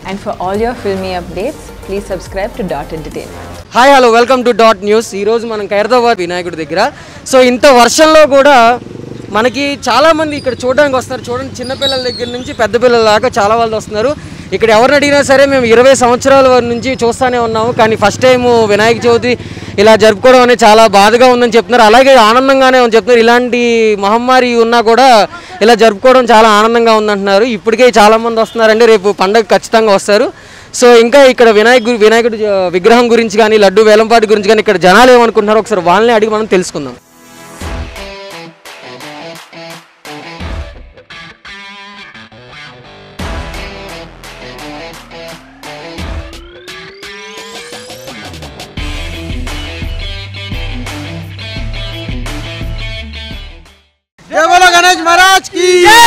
And for all your filmy updates, please subscribe to Dot Entertainment. Hi hello welcome to Dot News ఈరోజు మనం ఖైరదాబాద్ వినాయకుడి దగ్గర so ఇంత వర్షంలో కూడా మనకి చాలామంది ఇక్కడ చూడడానికి వస్తారు చూడండి చిన్నపిల్లల దగ్గర నుంచి పెద్ద పిల్లల దాకా చాలా వాళ్ళు వస్తున్నారు ఇక్కడ ఎవరిని అడిగినా సరే మేము ఇరవై సంవత్సరాల వరకు నుంచి చూస్తూనే ఉన్నాము కానీ ఫస్ట్ టైం వినాయక చవితి ఇలా జరుపుకోవడం అనేది చాలా బాధగా ఉందని చెప్తున్నారు అలాగే ఆనందంగానే ఉంది చెప్తున్నారు ఇలాంటి మహమ్మారి ఉన్నా కూడా ఇలా జరుపుకోవడం చాలా ఆనందంగా ఉందంటున్నారు ఇప్పటికే చాలామంది వస్తున్నారండి రేపు పండగ ఖచ్చితంగా వస్తారు సో ఇంకా ఇక్కడ వినాయక గురి- వినాయకుడి ఆ, విగ్రహం గురించి కానీ లడ్డు వేలంపాటి గురించి కానీ ఇక్కడ జనాలు ఏమనుకుంటున్నారో ఒకసారి వాళ్ళని అడిగి మనం తెలుసుకుందాం జై బోలో గణేష్ మహారాజ్ కి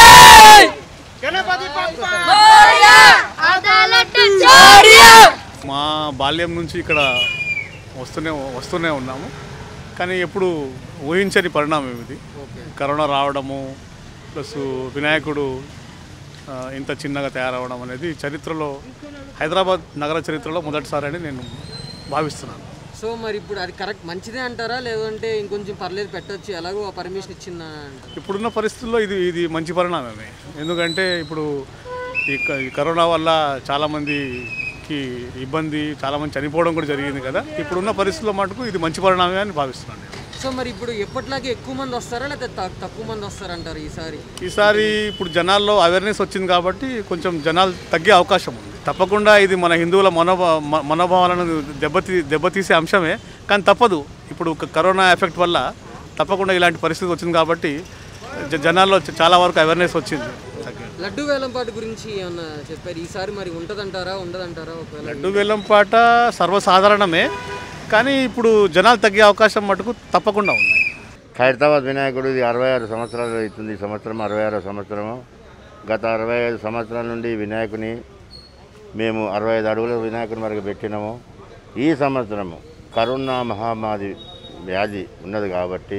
మా బాల్యం నుంచి ఇక్కడ వస్తూనే వస్తూనే ఉన్నాము కానీ ఎప్పుడు ఊహించని పరిణామం ఇది కరోనా రావడము ప్లస్ వినాయకుడు ఆ, ఇంత చిన్నగా తయారవడం అనేది చరిత్రలో హైదరాబాద్ నగర చరిత్రలో మొదటిసారి అని నేను భావిస్తున్నాను సో మరి ఇప్పుడు అది కరెక్ట్ మంచిదే అంటారా లేదంటే ఇంకొంచెం పర్లేదు పెట్టొచ్చు ఎలాగో పర్మిషన్ ఇచ్చిందా అంటారు ఇప్పుడున్న పరిస్థితుల్లో ఇది ఇది మంచి పరిణామమే ఎందుకంటే ఇప్పుడు ఈ క- ఈ కరోనా వల్ల చాలామందికి ఇబ్బంది చాలామంది చనిపోవడం కూడా జరిగింది కదా ఇప్పుడున్న పరిస్థితుల్లో మటుకు ఇది మంచి పరిణామమే అని భావిస్తున్నాను నేను. సో మరి ఇప్పుడు ఎప్పటిలాగే ఎక్కువ మంది వస్తారా లేకపోతే త- తక్కువ మంది వస్తారంటారు ఈసారి ఈసారి ఇప్పుడు జనాల్లో అవేర్నెస్ వచ్చింది కాబట్టి కొంచెం జనాలు తగ్గే అవకాశం ఉంది తప్పకుండా ఇది మన హిందువుల మనోభా మ- మనోభావాలను దెబ్బతీ దెబ్బతీసే అంశమే కానీ తప్పదు ఇప్పుడు క- కరోనా ఎఫెక్ట్ వల్ల తప్పకుండా ఇలాంటి పరిస్థితి వచ్చింది కాబట్టి జ- జనాల్లో చ- చాలా వరకు అవేర్నెస్ వచ్చింది తగ్గే లడ్డు వేలంపాటి గురించి ఏమన్నా చెప్పారు ఈసారి మరి ఉంటదంటారా ఉండదంటారా ఒకవేళ లడ్డు వేలం పాట సర్వసాధారణమే కానీ ఇప్పుడు జనాలు తగ్గే అవకాశం మటుకు తప్పకుండా ఉంది ఖైరతాబాద్ వినాయకుడు ఇది అరవై ఆరు సంవత్సరాలు అవుతుంది ఈ సంవత్సరం అరవై ఆరో సంవత్సరము గత అరవై ఐదు సంవత్సరాల నుండి ఈ వినాయకుని మేము అరవై ఐదు అడుగుల వినాయకుని వరకు పెట్టినాము ఈ సంవత్సరము కరోనా మహమ్మారి వ్యాధి ఉన్నది కాబట్టి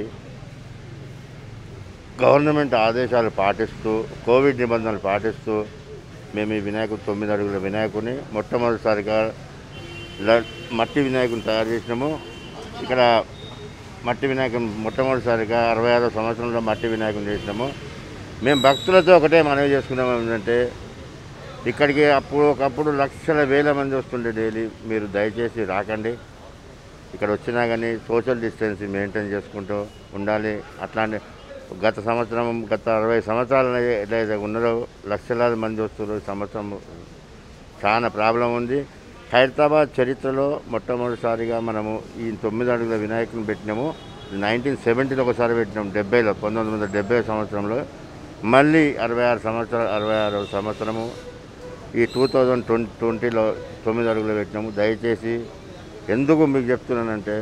గవర్నమెంట్ ఆదేశాలు పాటిస్తూ కోవిడ్ నిబంధనలు పాటిస్తూ మేము ఈ వినాయకుడు తొమ్మిది అడుగుల వినాయకుని మొట్టమొదటిసారిగా ల- మట్టి వినాయకుని తయారు చేసినాము ఇక్కడ మట్టి వినాయకుని మొట్టమొదటిసారిగా అరవై ఆరో సంవత్సరంలో మట్టి వినాయకుని చేసినాము మేము భక్తులతో ఒకటే మనవి చేసుకున్నాము ఏంటంటే ఇక్కడికి అప్పుడు ఒకప్పుడు లక్షల వేల మంది వస్తుండే డైలీ మీరు దయచేసి రాకండి ఇక్కడ వచ్చినా కానీ సోషల్ డిస్టెన్స్ మెయింటైన్ చేసుకుంటూ ఉండాలి అట్లాంటి గత సంవత్సరం గత అరవై సంవత్సరాలు ఎట్లయితే ఉన్నారో లక్షలాది మంది వస్తున్నారు ఈ సంవత్సరం చాలా ప్రాబ్లం ఉంది హైదరాబాద్ చరిత్రలో మొట్టమొదటిసారిగా మనము ఈ తొమ్మిది అడుగుల వినాయకుని పెట్టినాము నైన్టీన్ సెవెంటీలో ఒకసారి పెట్టినాము డెబ్బైలో పంతొమ్మిది వందల డెబ్బై సంవత్సరంలో మళ్ళీ అరవై ఆరు సంవత్సరాలు అరవై ఆరు సంవత్సరము ఈ టూ థౌజండ్ ట్వంటీ ట్వంటీలో తొమ్మిది అడుగులు పెట్టినాము దయచేసి ఎందుకు మీకు చెప్తున్నానంటే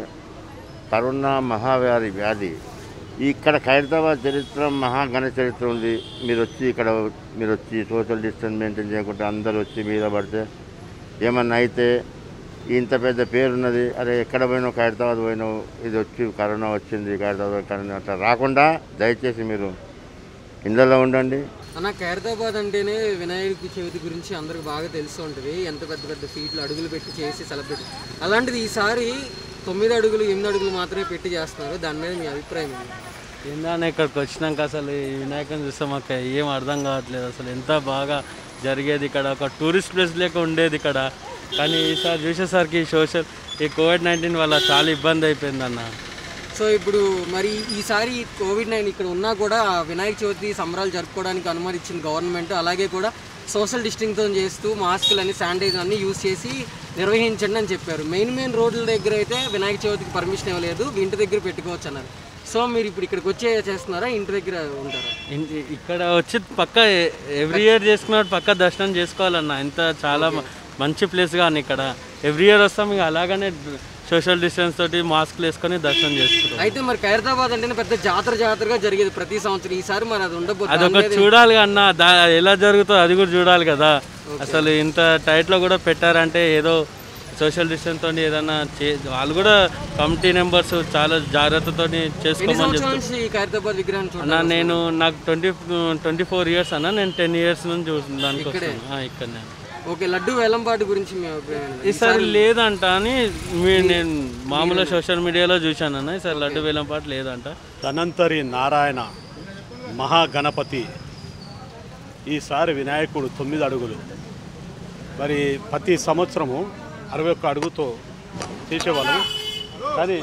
కరోనా మహావ్యాధి వ్యాధి ఇక్కడ ఖైరతాబాద్ చరిత్ర మహాఘన చరిత్ర ఉంది మీరు వచ్చి ఇక్కడ మీరు వచ్చి సోషల్ డిస్టెన్స్ మెయింటైన్ చేయకుండా అందరూ వచ్చి మీద పడితే ఏమన్నా అయితే ఇంత పెద్ద పేరున్నది అరే ఎక్కడ పోయినావు ఖైరతాబాద్ పోయినావు ఇది వచ్చి కరోనా వచ్చింది ఖైరతాబాద్ కరోనా అట్లా రాకుండా దయచేసి మీరు ఇందులో ఉండండి అన్న ఖైరతాబాద్ అంటేనే వినాయకుడి చవితి గురించి అందరికి బాగా తెలిసి ఉంటుంది ఎంత పెద్ద పెద్ద ఫీట్లు అడుగులు పెట్టి చేసి సెలబ్రేట్ అలాంటిది ఈసారి తొమ్మిది అడుగులు ఎనిమిది అడుగులు మాత్రమే పెట్టి చేస్తున్నారు దాని మీద మీ అభిప్రాయం ఏంటి ఏందన్న ఇక్కడికి వచ్చినాక అసలు ఈ వినాయకుని చూస్తే మాకు ఏం అర్థం కావట్లేదు అసలు ఎంత బాగా జరిగేది ఇక్కడ ఒక టూరిస్ట్ ప్లేస్ లేక ఉండేది ఇక్కడ కానీ ఈసారి చూసేసరికి ఈ సోషల్ ఈ కోవిడ్ నైన్టీన్ వల్ల చాలా ఇబ్బంది అయిపోయింది అన్న సో ఇప్పుడు మరి ఈసారి కోవిడ్ నైన్ ఇక్కడ ఉన్నా కూడా వినాయక చవితి సంబరాలు జరుపుకోవడానికి అనుమతి ఇచ్చింది గవర్నమెంట్ అలాగే కూడా సోషల్ డిస్టింగ్తో చేస్తూ మాస్కులు అన్ని శానిటైజర్ అన్ని యూజ్ చేసి నిర్వహించండి అని చెప్పారు మెయిన్ మెయిన్ రోడ్ల దగ్గర అయితే వినాయక చవితికి పర్మిషన్ ఇవ్వలేదు ఇంటి దగ్గర పెట్టుకోవచ్చు అన్నారు సో మీరు ఇప్పుడు ఇక్కడికి వచ్చే చేస్తున్నారా ఇంటి దగ్గర ఉంటారా ఇంటి- ఇక్కడ వచ్చి పక్క ఎవ్రీ ఇయర్ చేసుకున్నట్టు పక్క దర్శనం చేసుకోవాలన్న ఎంత చాలా మ- మంచి ప్లేస్ కానీ ఇక్కడ ఎవ్రీ ఇయర్ వస్తాం ఇక అలాగనే సోషల్ డిస్టెన్స్ తోటి మాస్క్లు వేసుకొని దర్శనం చేసుకుంటాం అయితే మరి ఖైరతాబాద్ అంటేనే పెద్ద జాతర జాతరగా జరిగేది ప్రతి సంవత్సరం ఈసారి మరి అది ఉండబోతుంది అదొక చూడాలి అన్న దా ఎలా జరుగుతుందో అది కూడా చూడాలి కదా అసలు ఇంత టైట్లో కూడా పెట్టారంటే ఏదో సోషల్ డిస్టెన్స్ తోని ఏదైనా చే వాళ్ళు కూడా కమిటీ నెంబర్స్ చాలా జాగ్రత్తతో ఎన్ని చేసుకోమని సంవత్సరాల చెప్తారు నుంచి ఈ ఖైరతాబాద్ విగ్రహాన్ని అన్న చూడాలి నేను నాకు ట్వంటీ ట్వంటీ ఫోర్ ఇయర్స్ అన్న నేను టెన్ ఇయర్స్ నుంచి చూసిన దానికి వస్తాను ఆ, ఇక్కడనే ఓకే లడ్డు వేలంపాటు గురించి మీ అభిప్రాయం ఏంటి? ఈసారి లేదంట అని మీ- నేను మామూలుగా సోషల్ మీడియాలో చూశాను అన్న ఈసారి లడ్డు వేలం పాట లేదంట ధనంతరి నారాయణ మహాగణపతి ఈసారి వినాయకుడు తొమ్మిది అడుగులు మరి ప్రతి సంవత్సరము అరవై ఒక్క అడుగుతో చేసేవాళ్ళం కానీ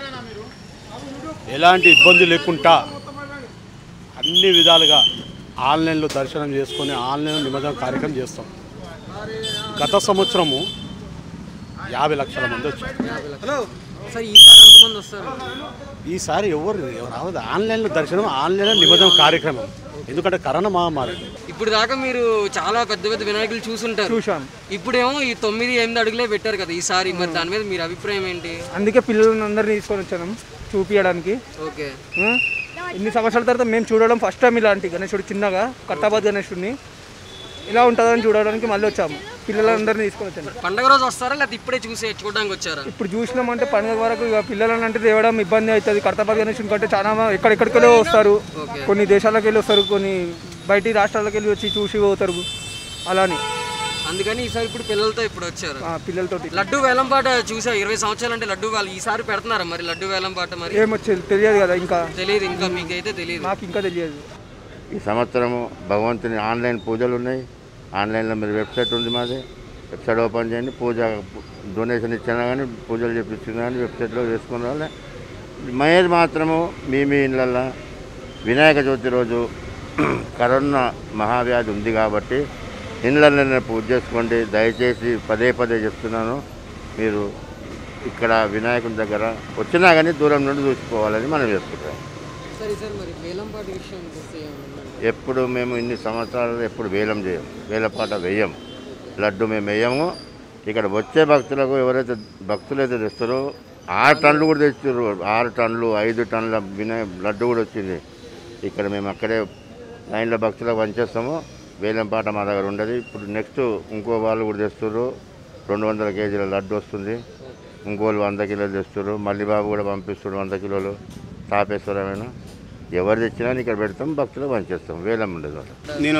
ఎలాంటి ఇబ్బంది లేకుండా అన్ని విధాలుగా ఆన్లైన్లో దర్శనం చేసుకొని ఆన్లైన్లో నిమజ్జనం కార్యక్రమం చేస్తాం గత సంవత్సరము యాభై లక్షల మంది వచ్చారు హలో సార్ ఈసారి ఎంతమంది వస్తారు ఈసారి ఎవరు ఎవరు రావద్దు ఆన్లైన్లో దర్శనం ఆన్లైన్లో నిమజ్జనం కార్యక్రమం ఎందుకంటే కరోనా మహమ్మారి ఇప్పుడు దాకా మీరు చాలా పెద్ద పెద్ద వినాయకులు చూసుంటారు చూశాను ఇప్పుడేమో ఈ తొమ్మిది ఎనిమిది అడుగులే పెట్టారు కదా ఈసారి మరి దాని మీద మీరు అభిప్రాయం ఏంటి అందుకే పిల్లలను అందరినీ తీసుకొని వచ్చాను చూపించడానికి ఓకే ఆ? ఇన్ని సంవత్సరాల తర్వాత మేము చూడడం ఫస్ట్ టైం ఇలాంటి గణేశుడు చిన్నగా కర్తాబాద్ గణేశుడిని ఇలా ఉంటుందని చూడడానికి మళ్ళీ వచ్చాము పిల్లలందరినీ తీసుకొని వచ్చాను పండగ రోజు వస్తారా లేకపోతే ఇప్పుడే చూసే చూడడానికి వచ్చారా ఇప్పుడు చూసినామంటే పండుగ వరకు ఇక పిల్లలని అంటే తేవడం ఇబ్బంది అవుతుంది కర్తాబాద్ గణేశుని కంటే చాలా మ- ఎక్కడెక్కడికెళ్ళి వస్తారు కొన్ని దేశాలకు వెళ్ళి వస్తారు కొన్ని బయటి రాష్ట్రాలకు వెళ్ళి వచ్చి చూసి పోతారు అలాని అందుకని ఈసారి ఇప్పుడు పిల్లలతో ఇప్పుడు వచ్చారు ఆ, పిల్లలతోటి లడ్డు వేలంపాట చూసా ఇరవై సంవత్సరాలు అంటే లడ్డు వాళ్ళు ఈసారి పెడుతున్నారా మరి లడ్డు వేలంపాట మరి ఏమొచ్చేది తెలియదు కదా ఇంకా తెలియదు ఇంకా మీకైతే తెలియదు నాకు ఇంకా తెలియదు ఈ సంవత్సరము భగవంతుని ఆన్లైన్ పూజలు ఉన్నాయి ఆన్లైన్లో మీరు వెబ్సైట్ ఉంది మాది వెబ్సైట్ ఓపెన్ చేయండి పూజ డొనేషన్ ఇచ్చినా కానీ పూజలు చేపించినా కానీ వెబ్సైట్లో వేసుకున్న వాళ్ళే మహేష్ మాత్రము మీ మీ ఇళ్ళల్లో వినాయక చవితి రోజు కరోనా మహావ్యాధి ఉంది కాబట్టి ఇళ్ళల్లో పూజ చేసుకోండి దయచేసి పదే పదే చెప్తున్నాను మీరు ఇక్కడ వినాయకుని దగ్గర వచ్చినా కానీ దూరం నుండి చూసుకోవాలని మనం చేసుకుంటాం సరే సార్ మరి వేలంపాట విషయం వస్తే ఏమన్నా? ఎప్పుడు మేము ఇన్ని సంవత్సరాలు ఎప్పుడు వేలం చేయం వేలపాట వేయం లడ్డు మేము వేయము ఇక్కడ వచ్చే భక్తులకు ఎవరైతే భక్తులు అయితే తెస్తారో ఆరు టన్నులు కూడా తెచ్చారు ఆరు టన్నులు ఐదు టన్నుల వినయ లడ్డు కూడా వచ్చింది ఇక్కడ మేము అక్కడే లైన్లో భక్తులకు పనిచేస్తాము వేలం పాట మా దగ్గర ఉండదు ఇప్పుడు నెక్స్ట్ ఇంకో వాళ్ళు కూడా తెస్తారు రెండు వందల కేజీల లడ్డు వస్తుంది ఇంకోళ్ళు వంద కిలోలు తెస్తారు మల్లి బాబు కూడా పంపిస్తారు వంద కిలోలు తాపేశ్వరమైన ఎవరు తెచ్చినా ఇక్కడ పెడతాం భక్తులకు పనిచేస్తాం వేలం ఉండదు అక్కడ నేను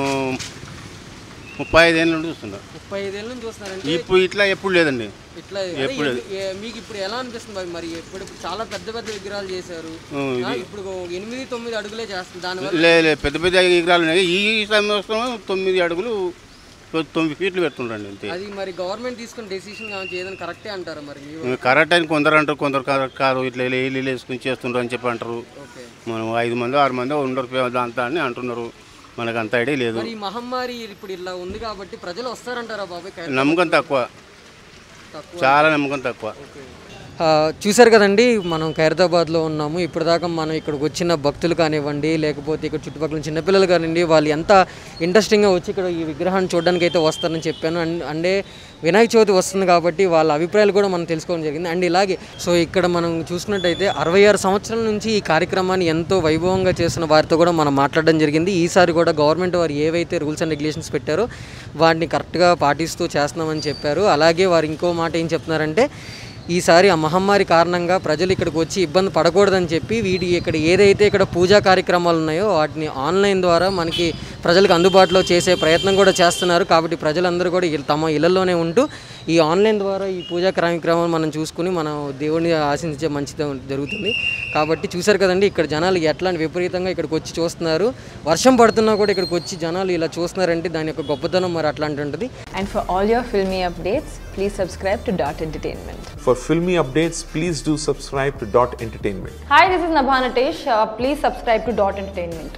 ముప్పై ఐదేళ్ళ నుండి చూస్తున్నా ముప్పై ఐదేళ్ళ నుంచి చూస్తున్నారంటే ఇప్పుడు ఇట్లా ఎప్పుడు లేదండి ఇట్లా అదే ఏ- ఏ- మీకు ఇప్పుడు ఎలా అనిపిస్తుంది మరి? మరి ఇప్పుడు ఇప్పుడు చాలా పెద్ద పెద్ద విగ్రహాలు చేశారు ఆ, ఇప్పుడు ఒక ఎనిమిది తొమ్మిది అడుగులే చేస్తుంది దానివల్ల లే లే పెద్ద పెద్ద విగ్రహాలు ఉన్నాయి ఈ సంవత్సరం తొమ్మిది అడుగులు తొ- తొమ్మిది ఫీట్లు పెడుతుండండి అంతే అది మరి గవర్నమెంట్ తీసుకున్న డెసిషన్ కావచ్చు ఏదైనా కరెక్టే అంటారా మరి మీ కరెక్ట్ అని కొందరు అంటారు కొందరు కరెక్ట్ కాదు ఇట్లా ఇల్లు వేసుకుని చేస్తుండ్రు అని చెప్పి అంటారు ఓకే మనం ఐదు మంది ఆరు మంది ఉండరు దాంతో అని అంటున్నారు మనకు అంత ఐడియా లేదు మరి ఈ మహమ్మారి ఇప్పుడు ఇలా ఉంది కాబట్టి ప్రజలు వస్తారంటారా బాబాయ్ ఖైరతాబాద్? నమ్మకం తక్కువ చాలా నమ్మకం తక్కువ ఆ, చూశారు కదండి మనం ఖైరతాబాద్లో ఉన్నాము ఇప్పటిదాకా మనం ఇక్కడికి వచ్చిన భక్తులు కానివ్వండి లేకపోతే ఇక్కడ చుట్టుపక్కల చిన్నపిల్లలు కానివ్వండి వాళ్ళు ఎంత ఇంట్రెస్టింగ్గా వచ్చి ఇక్కడ ఈ విగ్రహాన్ని చూడడానికి అయితే వస్తారని చెప్పాను అండ్ అంటే వినాయక చవితి వస్తుంది కాబట్టి వాళ్ళ అభిప్రాయాలు కూడా మనం తెలుసుకోవడం జరిగింది అండ్ ఇలాగే సో ఇక్కడ మనం చూసుకున్నట్టయితే అరవై ఆరు సంవత్సరాల నుంచి ఈ కార్యక్రమాన్ని ఎంతో వైభవంగా చేస్తున్న వారితో కూడా మనం మాట్లాడడం జరిగింది ఈసారి కూడా గవర్నమెంట్ వారు ఏవైతే రూల్స్ అండ్ రెగ్యులేషన్స్ పెట్టారో వాటిని కరెక్ట్గా పాటిస్తూ చేస్తున్నామని చెప్పారు అలాగే వారు ఇంకో మాట ఏం చెప్తున్నారంటే ఈసారి ఆ మహమ్మారి కారణంగా ప్రజలు ఇక్కడికి వచ్చి ఇబ్బంది పడకూడదని చెప్పి వీటి ఇక్కడ ఏదైతే ఇక్కడ పూజా కార్యక్రమాలు ఉన్నాయో వాటిని ఆన్లైన్ ద్వారా మనకి ప్రజలకు అందుబాటులో చేసే ప్రయత్నం కూడా చేస్తున్నారు కాబట్టి ప్రజలందరూ కూడా ఇల్- తమ ఇళ్లలోనే ఉంటూ ఈ ఆన్లైన్ ద్వారా ఈ పూజా కార్యక్రమాలు మనం చూసుకుని మనం దేవుడిని ఆశించే మంచిది జరుగుతుంది కాబట్టి చూశారు కదండి ఇక్కడ జనాలు ఎట్లాంటి విపరీతంగా ఇక్కడికి వచ్చి చూస్తున్నారు వర్షం పడుతున్నా కూడా ఇక్కడికి వచ్చి జనాలు ఇలా చూస్తున్నారంటే దాని యొక్క గొప్పతనం మరి అట్లాంటి ఉంటుంది And for all your filmy updates, please subscribe to Dot Entertainment. For filmy updates, please do subscribe to Dot Entertainment. Hi, this is Nabha Natesh. Uh, please subscribe to Dot Entertainment.